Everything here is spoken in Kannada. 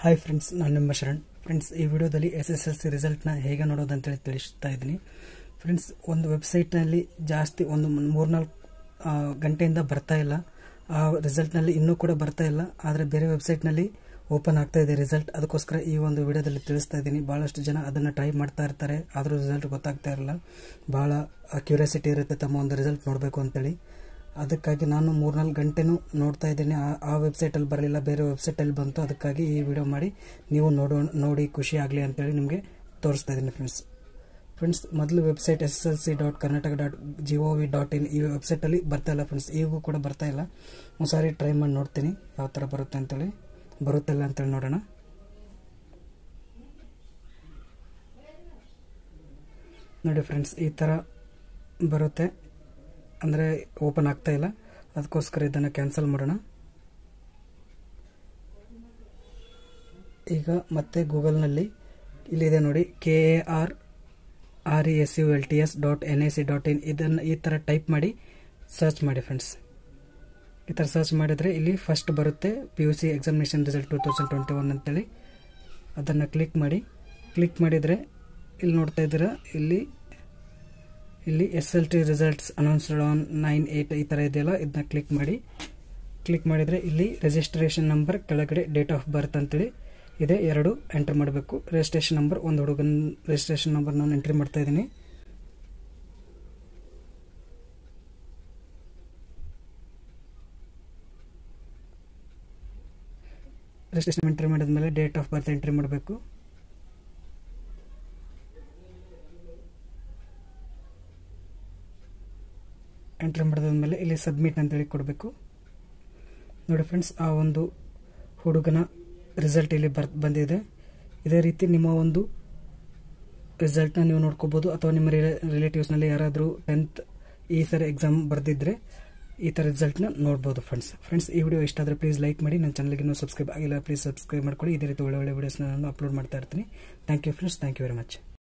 ಹಾಯ್ ಫ್ರೆಂಡ್ಸ್ ನಾನು ನಿಮ್ಮ ಶರಣ್ ಫ್ರೆಂಡ್ಸ್ ಈ ವಿಡಿಯೋದಲ್ಲಿ ಎಸ್ ಎಸ್ ಎಲ್ ಸಿ ರಿಸಲ್ಟ್ನ ಹೇಗೆ ನೋಡೋದು ಅಂತೇಳಿ ತಿಳಿಸ್ತಾ ಇದ್ದೀನಿ ಫ್ರೆಂಡ್ಸ್ ಒಂದು ವೆಬ್ಸೈಟ್ನಲ್ಲಿ ಜಾಸ್ತಿ ಒಂದು ಮೂರ್ನಾಲ್ಕು ಗಂಟೆಯಿಂದ ಬರ್ತಾ ಇಲ್ಲ ಆ ರಿಸಲ್ಟ್ನಲ್ಲಿ ಇನ್ನೂ ಕೂಡ ಬರ್ತಾ ಇಲ್ಲ ಆದರೆ ಬೇರೆ ವೆಬ್ಸೈಟ್ನಲ್ಲಿ ಓಪನ್ ಆಗ್ತಾ ಇದೆ ರಿಸಲ್ಟ್ ಅದಕ್ಕೋಸ್ಕರ ಈ ಒಂದು ವಿಡಿಯೋದಲ್ಲಿ ತಿಳಿಸ್ತಾ ಇದ್ದೀನಿ ಭಾಳಷ್ಟು ಜನ ಅದನ್ನು ಟ್ರೈ ಮಾಡ್ತಾ ಇರ್ತಾರೆ ಆದರೂ ರಿಸಲ್ಟ್ ಗೊತ್ತಾಗ್ತಾ ಇರಲ್ಲ ಭಾಳ ಕ್ಯೂರಿಯಾಸಿಟಿ ಇರುತ್ತೆ ತಮ್ಮ ಒಂದು ರಿಸಲ್ಟ್ ನೋಡಬೇಕು ಅಂತೇಳಿ ಅದಕ್ಕಾಗಿ ನಾನು ಮೂರ್ನಾಲ್ಕು ಗಂಟೆನೂ ನೋಡ್ತಾ ಇದ್ದೀನಿ ಆ ಆ ವೆಬ್ಸೈಟಲ್ಲಿ ಬರಲಿಲ್ಲ ಬೇರೆ ವೆಬ್ಸೈಟಲ್ಲಿ ಬಂತು ಅದಕ್ಕಾಗಿ ಈ ವಿಡಿಯೋ ಮಾಡಿ ನೀವು ನೋಡೋ ನೋಡಿ ಖುಷಿ ಆಗಲಿ ಅಂತೇಳಿ ನಿಮಗೆ ತೋರಿಸ್ತಾ ಇದ್ದೀನಿ ಫ್ರೆಂಡ್ಸ್ ಫ್ರೆಂಡ್ಸ್ ಮೊದಲು website S S L C dot Karnataka dot G O V dot in ಈ ವೆಬ್ಸೈಟಲ್ಲಿ ಬರ್ತಾ ಇಲ್ಲ ಫ್ರೆಂಡ್ಸ್ ಈಗೂ ಕೂಡ ಬರ್ತಾ ಇಲ್ಲ ಒಂದ್ಸಾರಿ ಟ್ರೈ ಮಾಡಿ ನೋಡ್ತೀನಿ ಯಾವ ಥರ ಬರುತ್ತೆ ಅಂತೇಳಿ ಬರುತ್ತಿಲ್ಲ ಅಂತೇಳಿ ನೋಡೋಣ ನೋಡಿ ಫ್ರೆಂಡ್ಸ್ ಈ ಥರ ಬರುತ್ತೆ ಅಂದರೆ ಓಪನ್ ಆಗ್ತಾ ಇಲ್ಲ ಅದಕ್ಕೋಸ್ಕರ ಇದನ್ನು ಕ್ಯಾನ್ಸಲ್ ಮಾಡೋಣ ಈಗ ಮತ್ತೆ ಗೂಗಲ್ನಲ್ಲಿ ಇಲ್ಲಿದೆ ನೋಡಿ K A R R E S U L T S dot N I C dot in ಇದನ್ನು ಈ ಥರ ಟೈಪ್ ಮಾಡಿ ಸರ್ಚ್ ಮಾಡಿ ಫ್ರೆಂಡ್ಸ್ ಈ ಥರ ಸರ್ಚ್ ಮಾಡಿದರೆ ಇಲ್ಲಿ ಫಸ್ಟ್ ಬರುತ್ತೆ P U C examination result two thousand twenty one ಅಂತೇಳಿ ಅದನ್ನು ಕ್ಲಿಕ್ ಮಾಡಿ ಕ್ಲಿಕ್ ಮಾಡಿದರೆ ಇಲ್ಲಿ ನೋಡ್ತಾ ಇದ್ದೀರಾ ಇಲ್ಲಿ ಇಲ್ಲಿ S L T results announced on nine eight ಈ ಥರ ಇದೆಯಲ್ಲ ಇದನ್ನ ಕ್ಲಿಕ್ ಮಾಡಿ ಕ್ಲಿಕ್ ಮಾಡಿದರೆ ಇಲ್ಲಿ ರಿಜಿಸ್ಟ್ರೇಷನ್ ನಂಬರ್ ಕೆಳಗಡೆ ಡೇಟ್ ಆಫ್ ಬರ್ತ್ ಅಂತೇಳಿ ಇದೆ ಎರಡು ಎಂಟ್ರ್ ಮಾಡಬೇಕು ರಿಜಿಸ್ಟ್ರೇಷನ್ ನಂಬರ್ ಒಂದು ಹುಡುಗನ ರಿಜಿಸ್ಟ್ರೇಷನ್ ನಂಬರ್ ನಾನು ಎಂಟ್ರಿ ಮಾಡ್ತಾ ಇದ್ದೀನಿ ರಿಜಿಸ್ಟ್ರೇಷನ್ ಎಂಟ್ರಿ ಮಾಡಿದ್ಮೇಲೆ ಡೇಟ್ ಆಫ್ ಬರ್ತ್ ಎಂಟ್ರಿ ಮಾಡಬೇಕು ಎಂಟ್ರಿ ಮಾಡಿದ್ಮೇಲೆ ಇಲ್ಲಿ ಸಬ್ಮಿಟ್ ಅಂತೇಳಿ ಕೊಡಬೇಕು ನೋಡಿ ಫ್ರೆಂಡ್ಸ್ ಆ ಒಂದು ಹುಡುಗನ ರಿಸಲ್ಟ್ ಇಲ್ಲಿ ಬರ್ ಬಂದಿದೆ ಇದೇ ರೀತಿ ನಿಮ್ಮ ಒಂದು ರಿಸಲ್ಟ್ನ ನೀವು ನೋಡ್ಕೋಬೋದು ಅಥವಾ ನಿಮ್ಮ ರಿಲೇಟಿವ್ಸ್ನಲ್ಲಿ ಯಾರಾದರೂ ಟೆಂತ್ ಈ ಸರಿ ಎಕ್ಸಾಮ್ ಬರೆದಿದ್ರೆ ಈ ಥರ ರಿಸಲ್ಟ್ನ ನೋಡ್ಬೋದು ಫ್ರೆಂಡ್ಸ್ ಫ್ರೆಂಡ್ಸ್ ಈ ವಿಡಿಯೋ ಇಷ್ಟ ಆದರೆ ಪ್ಲೀಸ್ ಲೈಕ್ ಮಾಡಿ ನನ್ನ ಚಾನಲ್ಗೆ ಇನ್ನೂ ಸಬ್ಸ್ಕ್ರೈಬ್ ಆಗಿಲ್ಲ ಪ್ಲೀಸ್ ಸಬ್ಸ್ಕ್ರೈಬ್ ಮಾಡ್ಕೊಳ್ಳಿ ಇದೇ ರೀತಿ ಒಳ್ಳೆ ಒಳ್ಳೆ ವೀಡಿಯೋಸ್ನ ನಾನು ಅಪ್ಲೋಡ್ ಮಾಡ್ತಾ ಇರ್ತೀನಿ thank you friends thank you very much